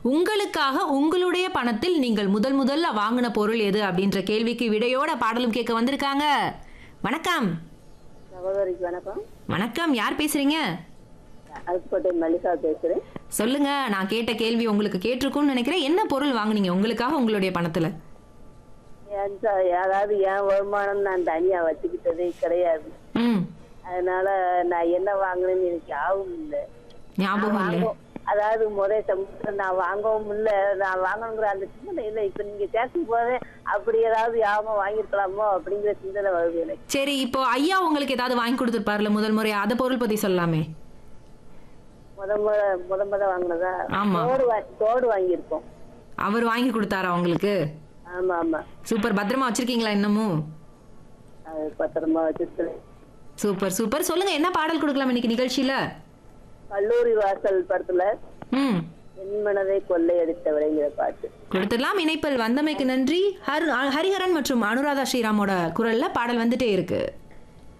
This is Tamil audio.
உங்களுக்காக உங்களுடைய பணத்தில் நீங்கள் முதல் முதல்ல வாங்கின பொருள் எது அப்படின்ற கேள்விக்கு விடையோட பாடலும் கேட்க வந்திருக்காங்க வணக்கம் சகோதரிக்கு வணக்கம் வணக்கம் யார் பேசுறீங்க அருப்புக்கோட்டை மல்லிகா பேசுறேன் சொல்லுங்க நான் கேட்ட கேள்வி உங்களுக்கு கேட்டிருக்கும்னு நினைக்கிறேன் என்ன பொருள் வாங்குனீங்க உங்களுக்காக உங்களுடைய பணத்துல என் ச- அதாவது என் வருமானம் நான் தனியா வச்சுக்கிட்டதே கிடையாது ம் அதனால நான் என்ன வாங்கினேன்னு எனக்கு ஞாபகம் இல்லை ஞாபகம் இல்லை வாங்கவும்- அதாவது முறை சம்பளம் நான் வாங்கவும் இல்லை நான் வாங்கணுங்கிற அந்த சிந்தனை இல்லை இப்ப நீங்க கேட்கும் போதே அப்படி ஏதாவது யாபம் வாங்கியிருக்கலாமோ அப்படிங்கிற சிந்தனை வருது எனக்கு சரி இப்போ ஐயா உங்களுக்கு ஏதாவது வாங்கி கொடுத்துருப்பார்ல முதல் முறை அந்த பொருள் பத்தி சொல்லலாமே முத முத முத முத வாங்கினதா ஆமா. தோடு வா தோடு வாங்கியிருக்கோம் அவர் வாங்கி கொடுத்தாரா உங்களுக்கு ஆமா ஆமா சூப்பர் பத்திரமா வச்சிருக்கீங்களா இன்னமும் அது பத்திரமா வச்சிருக்கிறேன் சூப்பர் சூப்பர் சொல்லுங்க என்ன பாடல் கொடுக்கலாம் இன்னைக்கு நிகழ்ச்சியில கல்லூரி வாசல் படத்துல ம் என் மனதை கொள்ளையடித்தவளைங்கிற பாட்டு கொடுத்துடலாம் இணைப்பில் வந்தமைக்கு நன்றி ஹர் ஹரிஹரன் மற்றும் அனுராதா ஸ்ரீராமோட குரல்ல பாடல் வந்துட்டே இருக்கு